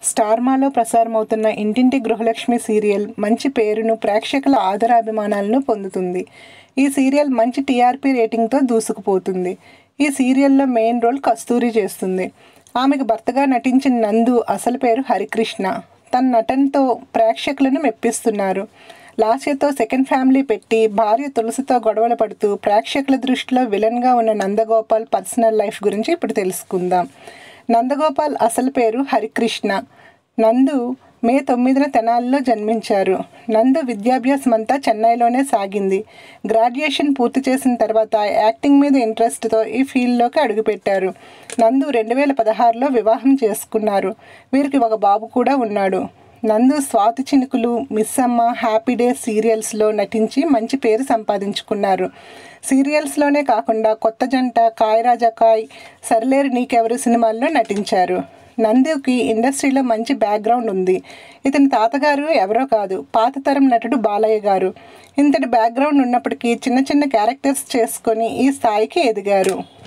స్టార్మాలో ప్రసారమవుతున్న ఇంటింటి గృహలక్ష్మి సీరియల్ మంచి పేరును ప్రేక్షకుల ఆదరాభిమానాలను పొందుతుంది ఈ సీరియల్ మంచి టీఆర్పీ రేటింగ్తో దూసుకుపోతుంది ఈ సీరియల్లో మెయిన్ రోల్ కస్తూరి చేస్తుంది ఆమెకు భర్తగా నటించిన నందు అసలు పేరు హరికృష్ణ తన నటనతో ప్రేక్షకులను మెప్పిస్తున్నారు లాస్యతో సెకండ్ ఫ్యామిలీ పెట్టి భార్య తులసితో గొడవలు పడుతూ ప్రేక్షకుల దృష్టిలో విలన్గా ఉన్న నందగోపాల్ పర్సనల్ లైఫ్ గురించి ఇప్పుడు తెలుసుకుందాం నందగోపాల్ అసలు పేరు హరికృష్ణ నందు మే తొమ్మిదిన తెనాలిలో జన్మించారు నందు విద్యాభ్యాసం అంతా చెన్నైలోనే సాగింది గ్రాడ్యుయేషన్ పూర్తి చేసిన తర్వాత యాక్టింగ్ మీద ఇంట్రెస్ట్తో ఈ ఫీల్డ్లోకి అడుగుపెట్టారు నందు రెండు వేల పదహారులో వివాహం చేసుకున్నారు వీరికి ఒక బాబు కూడా ఉన్నాడు నందు స్వాతి చినుకులు మిస్ అమ్మ హ్యాపీ డే సీరియల్స్లో నటించి మంచి పేరు సంపాదించుకున్నారు సీరియల్స్లోనే కాకుండా కొత్త జంట కాయ్ రాజా కాయ్ సరిలేరు నీకెవరు సినిమాల్లో నటించారు నందుకి ఇండస్ట్రీలో మంచి బ్యాక్గ్రౌండ్ ఉంది ఇతని తాతగారు ఎవరో కాదు పాత తరం నటుడు బాలయ్య గారు ఇంతటి బ్యాక్గ్రౌండ్ ఉన్నప్పటికీ చిన్న చిన్న క్యారెక్టర్స్ చేసుకొని ఈ స్థాయికి ఎదిగారు